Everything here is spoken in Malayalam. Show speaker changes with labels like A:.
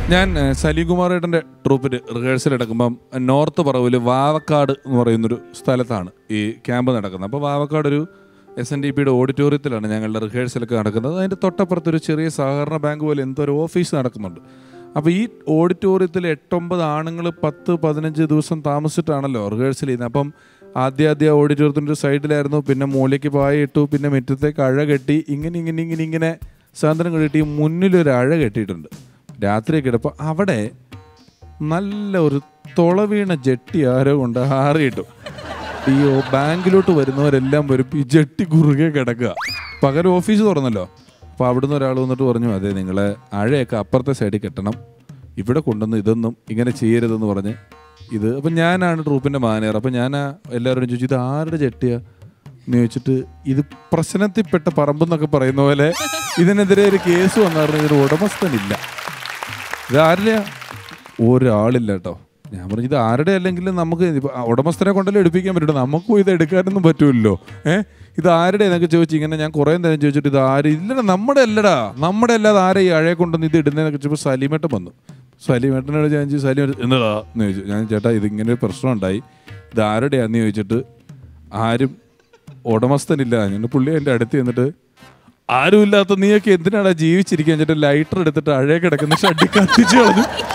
A: ഞാൻ ഏഹ്, സലീംകുമാറേട്ടൻ്റെ ട്രൂപ്പിൽ റിഹേഴ്സൽ എടുക്കുമ്പം നോർത്ത് പറവിൽ വാവക്കാട് എന്ന് പറയുന്നൊരു സ്ഥലത്താണ് ഈ ക്യാമ്പ് നടക്കുന്നത് അപ്പോൾ വാവക്കാട് ഒരു എസ് എൻ ഡി പിയുടെ ഓഡിറ്റോറിയത്തിലാണ് ഞങ്ങളുടെ റിഹേഴ്സലൊക്കെ നടക്കുന്നത് അതിൻ്റെ തൊട്ടപ്പുറത്ത് ഒരു ചെറിയ സഹകരണ ബാങ്ക് പോലെ എന്തോ ഒരു ഓഫീസ് നടക്കുന്നുണ്ട് അപ്പോൾ ഈ ഓഡിറ്റോറിയത്തിൽ എട്ടൊമ്പത് ആണുങ്ങൾ പത്ത് പതിനഞ്ച് ദിവസം താമസിച്ചിട്ടാണല്ലോ റിഹേഴ്സൽ ചെയ്യുന്നത് അപ്പം ആദ്യ ആദ്യ ഓഡിറ്റോറിയത്തിൻ്റെ ഒരു സൈഡിലായിരുന്നു പിന്നെ മൂലയ്ക്ക് പായ ഇട്ടു പിന്നെ മുറ്റത്തേക്ക് അഴ കെട്ടി ഇങ്ങനെ ഇങ്ങനെ ഇങ്ങനെ ഇങ്ങനെ സാധനം കെട്ടി മുന്നിലൊരു അഴ കെട്ടിയിട്ടുണ്ട് രാത്രി കിടപ്പോൾ അവിടെ നല്ല ഒരു തുളവീണ ജെട്ടി ആരോ കൊണ്ട് ആറിയിട്ടു ഈ ഓ- ബാങ്കിലോട്ട് വരുന്നവരെല്ലാം വരും ഈ ജെട്ടി കുറുകെ കിടക്കുക പകരം ഓഫീസ് തുറന്നല്ലോ അപ്പോൾ അവിടുന്ന് ഒരാൾ വന്നിട്ട് പറഞ്ഞു അതെ നിങ്ങളെ അഴയൊക്കെ അപ്പുറത്തെ സൈഡിൽ കെട്ടണം ഇവിടെ കൊണ്ടുവന്ന് ഇതൊന്നും ഇങ്ങനെ ചെയ്യരുതെന്ന് പറഞ്ഞ് ഇത് അപ്പം ഞാനാണ് ട്രൂപ്പിൻ്റെ മാനേജർ അപ്പം ഞാൻ ആ എല്ലാവരോടും ചോദിച്ചു ഇത് ആരുടെ ജെട്ടിയാ എന്ന് ചോദിച്ചിട്ട് ഇത് പ്രശ്നത്തിൽപ്പെട്ട പറമ്പെന്നൊക്കെ പറയുന്ന പോലെ ഇതിനെതിരെ ഒരു കേസ് വന്നായിരുന്നു ഇതിന് ഉടമസ്ഥനില്ല ഇത് ആരുടെയാ ഒരാളില്ല കേട്ടോ ഞാൻ പറഞ്ഞു ഇത് ആരുടെ അല്ലെങ്കിൽ നമുക്ക് ഇപ്പൊ ഉടമസ്ഥനെ കൊണ്ടല്ലേ എടുപ്പിക്കാൻ പറ്റുള്ളൂ നമുക്കും ഇത് എടുക്കാനൊന്നും പറ്റൂല്ലോ ഏഹ് ഇത് ആരുടെ എന്നൊക്കെ ചോദിച്ചു ഇങ്ങനെ ഞാൻ കുറേ നേരം ചോദിച്ചിട്ട് ഇത് ആര് ഇല്ലടാ നമ്മുടെ അല്ലടാ നമ്മുടെ അല്ലാതെ ആരെ ഈ അഴയെ കൊണ്ടൊന്ന് ഇത് ഇടുന്നതെന്നൊക്കെ ചോദിച്ചപ്പോൾ സലീമേട്ടൻ വന്നു സലീമേട്ടനോട് ഞാൻ ചോദിച്ചു സലീം എന്നതാ എന്ന് ചോദിച്ചു ഞാൻ ചേട്ടാ ഇത് ഇങ്ങനെ ഒരു പ്രശ്നം ഉണ്ടായി ഇത് ആരുടെയാന്ന് ചോദിച്ചിട്ട് ആരും ഉടമസ്ഥനില്ല ഞാൻ പുള്ളി എൻ്റെ അടുത്ത് ചെന്നിട്ട് ആരുമില്ലാത്ത നീയൊക്കെ എന്തിനാടാ ജീവിച്ചിരിക്കാൻ ചേട്ടാ ലൈറ്റർ എടുത്തിട്ട് അഴയെ കിടക്കുന്ന ഷഡ്ഡി കത്തിച്ചു കളഞ്ഞു